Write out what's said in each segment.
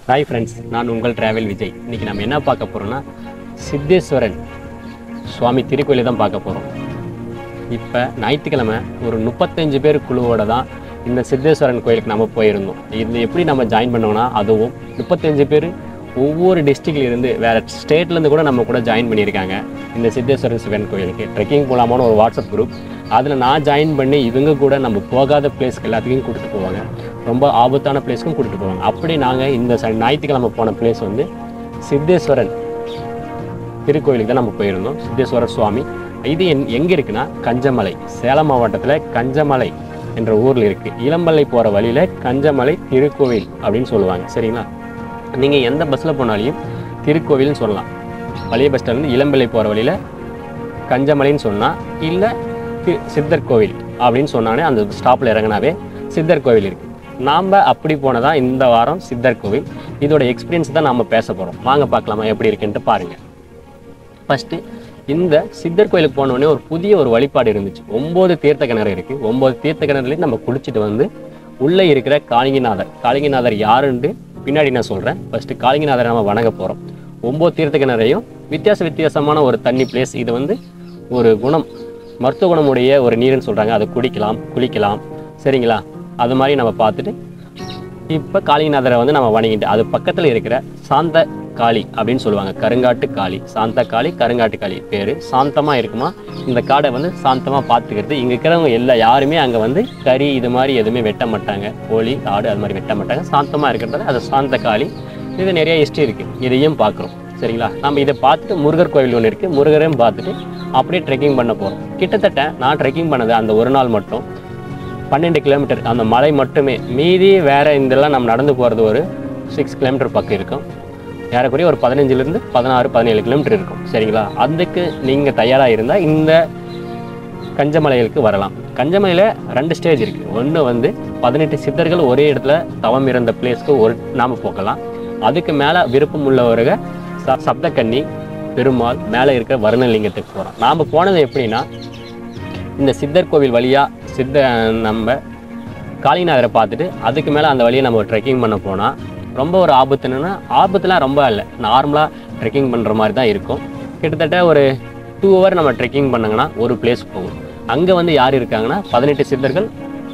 hi friends நான் உங்கள் travel Vijay இன்னைக்கு நம்ம என்ன பார்க்க போறோம்னா சித்தேஸ்வரன் சுவாமி திருக்கோயிலை தான் பார்க்க போகிறோம் இப்போ ஞாயிற்றுக்கிழமை ஒரு முப்பத்தஞ்சு பேர் குழுவோட தான் இந்த சித்தேஸ்வரன் கோயிலுக்கு நம்ம போயிருந்தோம் இது எப்படி நம்ம ஜாயின் பண்ணோம்னா அதுவும் முப்பத்தஞ்சு பேர் ஒவ்வொரு டிஸ்ட்ரிக்ட்ல இருந்து வேற ஸ்டேட்லேருந்து கூட நம்ம கூட ஜாயின் பண்ணியிருக்காங்க இந்த சித்தேஸ்வரன் சிவன் கோயிலுக்கு ட்ரெக்கிங் போகலாமான்னு ஒரு வாட்ஸ்அப் குரூப் அதில் நான் ஜாயின் பண்ணி இவங்க கூட நம்ம போகாத பிளேஸ்க்கு எல்லாத்துக்கும் கூட்டிட்டு போவாங்க ரொம்ப ஆபத்தான பிளேஸ்க்கும் கூட்டிட்டு போவாங்க அப்படி நாங்கள் இந்த ச- ஞாயிற்றுக்கிழமை போன பிளேஸ் வந்து சித்தேஸ்வரன் திருக்கோயிலுக்கு தான் நம்ம போயிருந்தோம் சித்தேஸ்வரர் சுவாமி இது என் எங்கே இருக்குன்னா கஞ்சமலை சேலம் மாவட்டத்தில் கஞ்சமலை என்ற ஊரில் இருக்குது இளம்பள்ளை போகிற வழியில் கஞ்சமலை திருக்கோவில் அப்படின்னு சொல்லுவாங்க சரிங்களா நீங்கள் எந்த பஸ்ஸில் போனாலையும் திருக்கோவில்னு சொல்லலாம் பழைய பஸ் ஸ்டாண்ட்லேருந்து இளம்பிள்ளை போகிற வழியில் கஞ்சமலைன்னு சொன்னால் இல்லை தி சித்தர் கோவில் அப்படின்னு சொன்னானே அந்த ஸ்டாப்பில் இறங்கினாவே சித்தர் கோவில் இருக்குது நாம் அப்படி போனதான் இந்த வாரம் சித்தர் கோவில் இதோட எக்ஸ்பீரியன்ஸ் தான் நாம் பேச போகிறோம் வாங்க பார்க்கலாமா எப்படி இருக்குன்ட்டு பாருங்கள் ஃபஸ்ட்டு இந்த சித்தர் கோயிலுக்கு போன உடனே ஒரு புதிய ஒரு வழிபாடு இருந்துச்சு ஒம்பது தீர்த்த கிணறு இருக்குது ஒம்பது தீர்த்த கிணறுலையும் நம்ம குளிச்சுட்டு வந்து உள்ளே இருக்கிற காளிங்கநாதர் காளிங்கநாதர் யாருன்ட்டு பின்னாடி நான் சொல்கிறேன் ஃபஸ்ட்டு காளிங்கநாதரை நம்ம வணங்க போகிறோம் ஒம்பது தீர்த்த கிணறையும் வித்தியாச வித்தியாசமான ஒரு தண்ணி பிளேஸ் இது வந்து ஒரு குணம் மருத்துவ குணமுடைய ஒரு நீருன்னு சொல்கிறாங்க அதை குடிக்கலாம் குளிக்கலாம் சரிங்களா அது மாதிரி நம்ம பார்த்துட்டு இப்போ காளிநாதரை வந்து நம்ம வணங்கிட்டு அது பக்கத்தில் இருக்கிற சாந்த காளி அப்படின்னு சொல்லுவாங்க கருங்காட்டு காளி சாந்த காளி கருங்காட்டு காளி பேர் சாந்தமாக இருக்குமா இந்த காடை வந்து சாந்தமாக பார்த்துக்கிறது இங்கே இருக்கிறவங்க எல்லா யாருமே அங்கே வந்து கறி இது மாதிரி எதுவுமே வெட்ட மாட்டாங்க கோழி ஆடு அது மாதிரி வெட்ட மாட்டாங்க சாந்தமாக இருக்கிறதால அது சாந்த காளி இது நிறைய ஹிஸ்ட்ரி இருக்குது இதையும் பார்க்குறோம் சரிங்களா நம்ம இதை பார்த்துட்டு முருகர் கோவில் ஒன்று இருக்குது முருகரையும் பார்த்துட்டு அப்படியே ட்ரெக்கிங் பண்ண போகிறோம் கிட்டத்தட்ட நான் ட்ரெக்கிங் பண்ணது அந்த ஒரு நாள் மட்டும் பன்னெண்டு கிலோமீட்டர் அந்த மலை மட்டுமே மீதி வேற இதெல்லாம் நம்ம நடந்து போகிறது ஒரு சிக்ஸ் கிலோமீட்டர் பக்கம் இருக்கும் ஏறக்குறைய ஒரு பதினஞ்சுலேருந்து பதினாறு பதினேழு கிலோமீட்டர் இருக்கும் சரிங்களா அதுக்கு நீங்கள் தயாராக இருந்தால் இந்த கஞ்சமலைகளுக்கு வரலாம் கஞ்சமலையில் ரெண்டு ஸ்டேஜ் இருக்குது ஒன்று வந்து பதினெட்டு சித்தர்கள் ஒரே இடத்துல தவம் இருந்த பிளேஸ்க்கு ஒரு நாம போகலாம் அதுக்கு மேலே விருப்பம் உள்ளவர்கள் ச சப்தக்கன்னி பெருமாள் மேலே இருக்கிற வருணலிங்கத்துக்கு போகிறோம் நாம் போனது எப்படின்னா இந்த சித்தர் கோவில் வழியாக சித்த நம்ம காளிநாதரை பார்த்துட்டு அதுக்கு மேலே அந்த வழியை நம்ம ட்ரெக்கிங் பண்ண போனால் ரொம்ப ஒரு ஆபத்து என்னன்னா ஆபத்துலாம் ரொம்ப இல்லை நார்மலாக ட்ரெக்கிங் பண்ணுற மாதிரி தான் இருக்கும் கிட்டத்தட்ட ஒரு டூ ஹவர் நம்ம ட்ரெக்கிங் பண்ணாங்கன்னா ஒரு பிளேஸ் போகும் அங்கே வந்து யார் இருக்காங்கன்னா பதினெட்டு சித்தர்கள்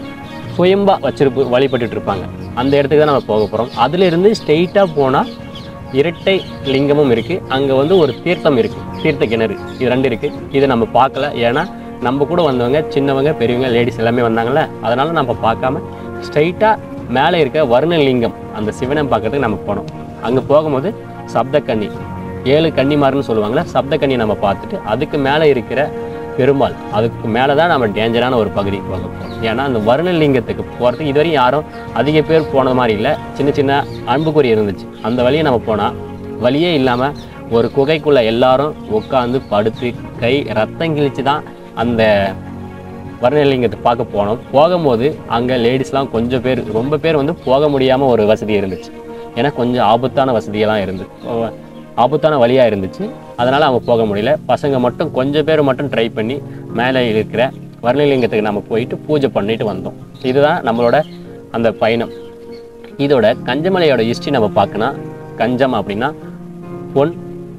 சுயம்பா வச்சிருப்பு வழிபட்டுட்டு இருப்பாங்க அந்த இடத்துக்கு தான் நம்ம போக போகிறோம் அதிலிருந்து ஸ்ட்ரெயிட்டாக போனால் இரட்டை லிங்கமும் இருக்குது அங்கே வந்து ஒரு தீர்த்தம் இருக்குது தீர்த்த கிணறு இது ரெண்டு இருக்குது இதை நம்ம பார்க்கல ஏன்னா நம்ம கூட வந்தவங்க சின்னவங்க பெரியவங்க லேடிஸ் எல்லாமே வந்தாங்கல்ல அதனால நம்ம பார்க்காம ஸ்ட்ரைட்டாக மேலே இருக்க வருணலிங்கம் அந்த சிவனை பார்க்கறதுக்கு நம்ம போனோம் அங்கே போகும்போது சப்தக்கன்னி ஏழு கன்னிமார்னு சொல்லுவாங்கள்ல சப்தக்கன்னியை நம்ம பார்த்துட்டு அதுக்கு மேலே இருக்கிற பெருமாள் அதுக்கு மேலே தான் நம்ம டேஞ்சரான ஒரு பகுதிக்கு போக போகிறோம் ஏன்னா அந்த வருணலிங்கத்துக்கு போகிறதுக்கு இதுவரையும் யாரும் அதிக பேர் போன மாதிரி இல்லை சின்ன சின்ன அன்புக்குறி இருந்துச்சு அந்த வழியை நம்ம போனால் வழியே இல்லாமல் ஒரு குகைக்குள்ளே எல்லாரும் உட்காந்து படுத்து கை ரத்தம் கிழிச்சு தான் அந்த வருணலிங்கத்தை பார்க்க போனோம் போகும்போது அங்கே லேடிஸ்லாம் கொஞ்சம் பேர் ரொம்ப பேர் வந்து போக முடியாமல் ஒரு வசதி இருந்துச்சு ஏன்னா கொஞ்சம் ஆபத்தான வசதியெல்லாம் இருந்து ஆபத்தான வழியாக இருந்துச்சு அதனால் அவங்க போக முடியல பசங்க மட்டும் கொஞ்சம் பேர் மட்டும் ட்ரை பண்ணி மேலே இருக்கிற வருணலிங்கத்துக்கு நம்ம போயிட்டு பூஜை பண்ணிட்டு வந்தோம் இதுதான் நம்மளோட அந்த பயணம் இதோட கஞ்சமலையோட ஹிஸ்ட்ரி நம்ம பார்க்கணும் கஞ்சம் அப்படின்னா பொன்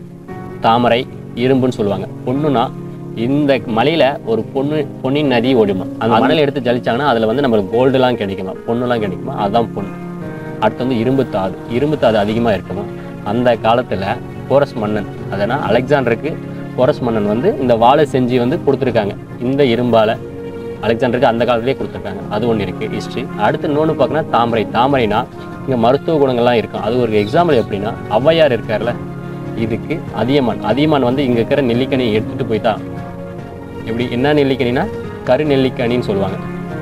தாமரை இரும்புன்னு சொல்லுவாங்க பொண்ணுனா இந்த மலையில ஒரு பொண்ணு பொன்னின் நதி ஓடுமா அந்த மணலை எடுத்து ஜலிச்சாங்கன்னா அதுல வந்து நம்மளுக்கு கோல்டுலாம் கிடைக்குமா பொண்ணுலாம் கிடைக்குமா அதுதான் பொண்ணு அடுத்து வந்து இரும்பு தாது இரும்பு தாது அதிகமாக இருக்குமா அந்த காலத்துல போரஸ் மன்னன் அதனால் அலெக்சாண்டருக்கு போரஸ் மன்னன் வந்து இந்த வாழை செஞ்சு வந்து கொடுத்துருக்காங்க இந்த இரும்பால அலெக்சாண்டருக்கு அந்த காலத்திலே கொடுத்துருக்காங்க அது ஒன்று இருக்குது ஹிஸ்ட்ரி அடுத்து இன்னொன்று பார்க்கணும் தாமரை தாமரைனா இங்கே மருத்துவ குணங்கள்லாம் இருக்கும் அது ஒரு எக்ஸாம்பிள் எப்படின்னா ஔவையார் இருக்கார்ல இதுக்கு அதியமான் அதியமான் வந்து இங்கே இருக்கிற நெல்லிக்கனியை எடுத்துகிட்டு போய் தான் எப்படி என்ன நெல்லிக்கனினா கரு நெல்லிக்கனின்னு சொல்லுவாங்க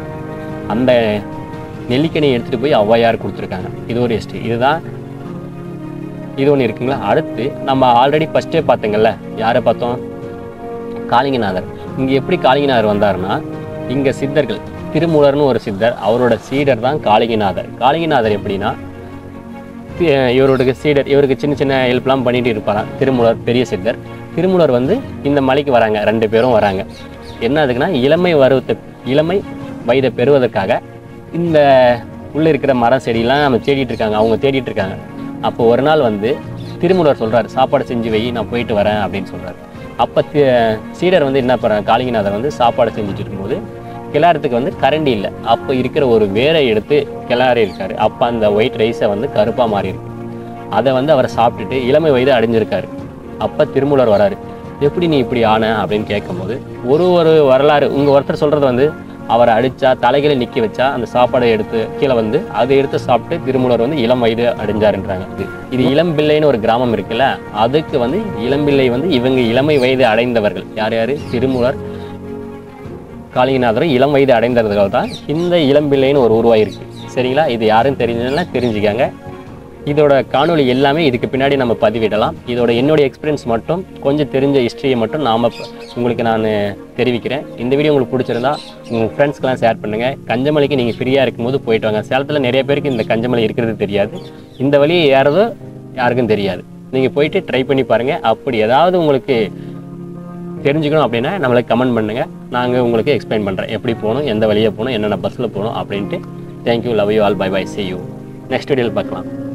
அந்த நெல்லிக்கனியை எடுத்துகிட்டு போய் ஔவையார் கொடுத்துருக்காங்க இது ஒரு ஹிஸ்ட்ரி இதுதான் இது ஒன்று இருக்குங்களா அடுத்து நம்ம ஆல்ரெடி ஃபஸ்ட்டே பார்த்தோங்கல்ல யாரை பார்த்தோம் காளிங்கநாதர் இங்கே எப்படி காளிங்கநாதர் வந்தாருன்னா இங்கே சித்தர்கள் திருமூலர்னு ஒரு சித்தர் அவரோட சீடர் தான் காளிங்கநாதர் காளிங்கநாதர் எப்படின்னா தி- இவரோட சீடர் இவருக்கு சின்ன சின்ன ஹெல்ப்லாம் பண்ணிட்டு இருப்பாராம் திருமூலர் பெரிய சித்தர் திருமூலர் வந்து இந்த மலைக்கு வராங்க ரெண்டு பேரும் வராங்க என்ன அதுக்குன்னா இளமை வருவத்தை இளமை வயதை பெறுவதற்காக இந்த உள்ளே இருக்கிற மரம் செடியெல்லாம் நம்ம தேடிட்டு இருக்காங்க அவங்க தேடிட்டு இருக்காங்க அப்போ ஒரு நாள் வந்து திருமூலர் சொல்றாரு சாப்பாடு செஞ்சு வை நான் போயிட்டு வரேன் அப்படின்னு சொல்றாரு அப்போ சீடர் வந்து என்ன பண்ணுறாங்க காளிங்கநாதர் வந்து சாப்பாடு செஞ்சுட்டு இருக்கும்போது கிளாரத்துக்கு வந்து கரண்டி இல்லை அப்போ இருக்கிற ஒரு வேரை எடுத்து கிளாரி இருக்காரு அப்போ அந்த ஒயிட் ரைஸை வந்து கருப்பாக மாறி இருக்கு அதை வந்து அவர் சாப்பிட்டுட்டு இளமை வயது அடைஞ்சிருக்காரு அப்போ திருமூலர் வராரு எப்படி நீ இப்படி ஆன அப்படின்னு கேட்கும்போது ஒரு ஒரு வரலாறு உங்கள் ஒருத்தர் சொல்கிறது வந்து அவரை அடிச்சா தலைகளை நிற்க வச்சா அந்த சாப்பாடை எடுத்து கீழே வந்து அதை எடுத்து சாப்பிட்டு திருமூலர் வந்து இளம் வயது அடைஞ்சாருன்றாங்க இது இது இளம்பிள்ளைன்னு ஒரு கிராமம் இருக்குல்ல அதுக்கு வந்து இளம்பிள்ளை வந்து இவங்க இளமை வயது அடைந்தவர்கள் யார் யார் திருமூலர் காளிங்கநாதரும் இளம் வயது அடைந்தவர்கள் தான் இந்த இளம்பிள்ளைன்னு ஒரு உருவாயிருக்கு சரிங்களா இது யாரும் தெரிஞ்சதுன்னா தெரிஞ்சுக்கங்க இதோட காணொளி எல்லாமே இதுக்கு பின்னாடி நம்ம பதிவிடலாம் இதோட என்னுடைய எக்ஸ்பீரியன்ஸ் மட்டும் கொஞ்சம் தெரிஞ்ச ஹிஸ்ட்ரியை மட்டும் நாம் உங்களுக்கு நான் தெரிவிக்கிறேன் இந்த வீடியோ உங்களுக்கு பிடிச்சிருந்தா உங்கள் ஃப்ரெண்ட்ஸ்க்கெலாம் ஷேர் பண்ணுங்கள் கஞ்சமலைக்கு நீங்கள் ஃப்ரீயாக இருக்கும்போது போயிட்டு வாங்க சேலத்தில் நிறைய பேருக்கு இந்த கஞ்சமலை இருக்கிறது தெரியாது இந்த வழியை ஏறதோ யாருக்கும் தெரியாது நீங்கள் போயிட்டு ட்ரை பண்ணி பாருங்கள் அப்படி ஏதாவது உங்களுக்கு தெரிஞ்சுக்கணும் அப்படின்னா நம்மளுக்கு கமெண்ட் பண்ணுங்கள் நாங்கள் உங்களுக்கு எக்ஸ்பிளைன் பண்ணுறேன் எப்படி போகணும் எந்த வழியாக போகணும் என்னென்ன பஸ்ஸில் போகணும் அப்படின்ட்டு thank you love you all bye bye see you next வீடியோவில் பார்க்கலாம்